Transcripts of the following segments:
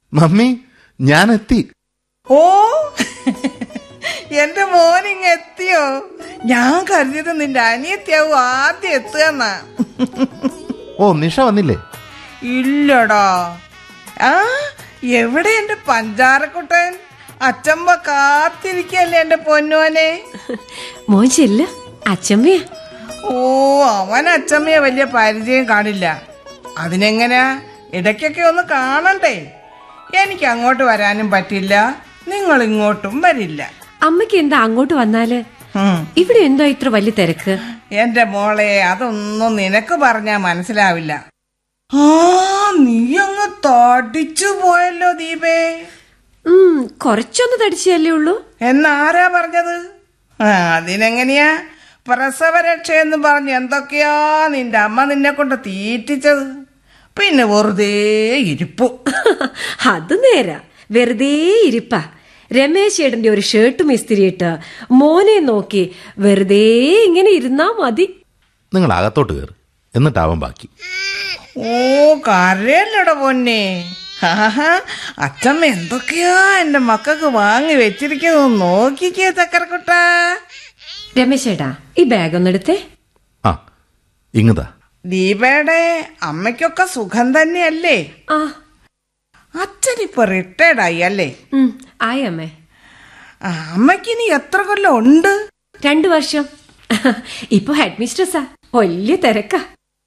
Mummy ഞാൻ എത്തി ഓ എന്റെ മോനിങ് എത്തിയോ ഞാൻ കരുതിയത് നിന്റെ അനിയത്തിയാവും ആദ്യം എത്തുകയെന്നാ ഓ നിഷ വന്നില്ലേ ഇല്ലടാ ആ എവിടെ എന്റെ പഞ്ചാരക്കുട്ടൻ അച്ചമ്മ കാത്തിരിക്കല്ലേ എന്റെ പൊന്നോനെ മോൻ ചെല്ല അച്ചമ്മയാ ഓ അവൻ അച്ചമ്മയെ വലിയ പരിചയം കാണില്ല അതിനെങ്ങനെയാ ഇടയ്ക്കൊക്കെ ഒന്ന് കാണണ്ടേ എനിക്ക് അങ്ങോട്ട് വരാനും പറ്റില്ല നിങ്ങൾ ഇങ്ങോട്ടും വരില്ല അമ്മയ്ക്ക് എന്താ അങ്ങോട്ട് വന്നാല് ഉം. ഇവിടെ എന്താ ഇത്ര വലിയ തിരക്ക് എന്റെ മോളെ അതൊന്നും നിനക്ക് പറഞ്ഞാ മനസ്സിലാവില്ല ആ നീ അങ്ങ് തടിച്ചു പോയല്ലോ ദീപേ ഉം കുറച്ചൊന്ന് തടിച്ചല്ലേ ഉള്ളൂ എന്നാരാ പറഞ്ഞത് ആ അതിനെങ്ങനെയാ പ്രസവരക്ഷ എന്ന് പറഞ്ഞ് എന്തൊക്കെയാ നിന്റെ അമ്മ നിന്നെ കൊണ്ട് തീറ്റിച്ചത് പിന്നെ വെറുതെ ഇരിപ്പു അത് നേരാ വെറുതെ ഇരിപ്പാ രമേശ് ഏട്ടന്റെ ഒരു ഷർട്ടും ഇസ്തിരിയിട്ട് മോനെ നോക്കി വെറുതെ ഇങ്ങനെ ഇരുന്നാ മതി നിങ്ങൾ അകത്തോട്ട് കയറി എന്നിട്ടാവാൻ ബാക്കി ഓ കരയല്ലട പൊന്നെ ആഹാ അച്ഛമ്മ എന്തൊക്കെയാ എന്റെ മക്കൾക്ക് വാങ്ങി വെച്ചിരിക്കുന്നത് നോക്കിക്കേ ചക്കരക്കുട്ട രമേശ് ഏട്ടാ ഈ ബാഗ് ഒന്നെടുത്തേ ആ ഇങ്ങതാ ദീപയുടെ അമ്മയ്ക്കൊക്കെ സുഖം തന്നെയല്ലേ ആ അച്ഛനിപ്പോ റിട്ടയർഡ് ആയി അല്ലേ ഉം ആയി അമ്മേ ആ, അമ്മയ്ക്കിനി എത്ര കൊല്ലം ഉണ്ട് രണ്ടു വർഷം ഇപ്പൊ ഹെഡ് മിസ്ട്രസ്സാ വലിയ തിരക്കാ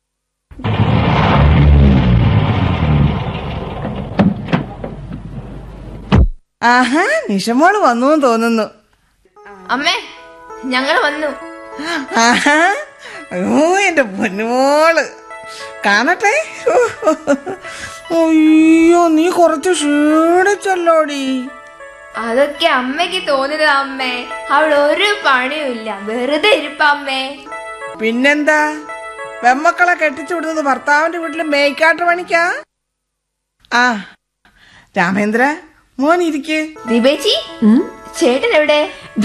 ആഹാ നിഷമോള് വന്നു എന്ന് തോന്നുന്നു അമ്മേ ഞങ്ങൾ വന്നു ആഹാ അയ്യോ എന്റെ പൊന്നുമോള് കാണട്ടെ അയ്യോ നീ കുറച്ച് ക്ഷീണിച്ചല്ലോടി അതൊക്കെ അമ്മയ്ക്ക് തോന്നിയത് അമ്മേ അവിടെ ഒരു പണിയുമില്ല വെറുതെ ഇരിപ്പ അമ്മേ പിന്നെന്താ പെമ്മക്കളെ കെട്ടിച്ചു വിടുന്നത് ഭർത്താവിന്റെ വീട്ടിൽ മേയ്ക്കാട്ട് പണിക്കാ ആ രാമേന്ദ്ര മോൻ ഇരിക്കേ ദീപേച്ചി ഉം ചേട്ടൻ എവിടെ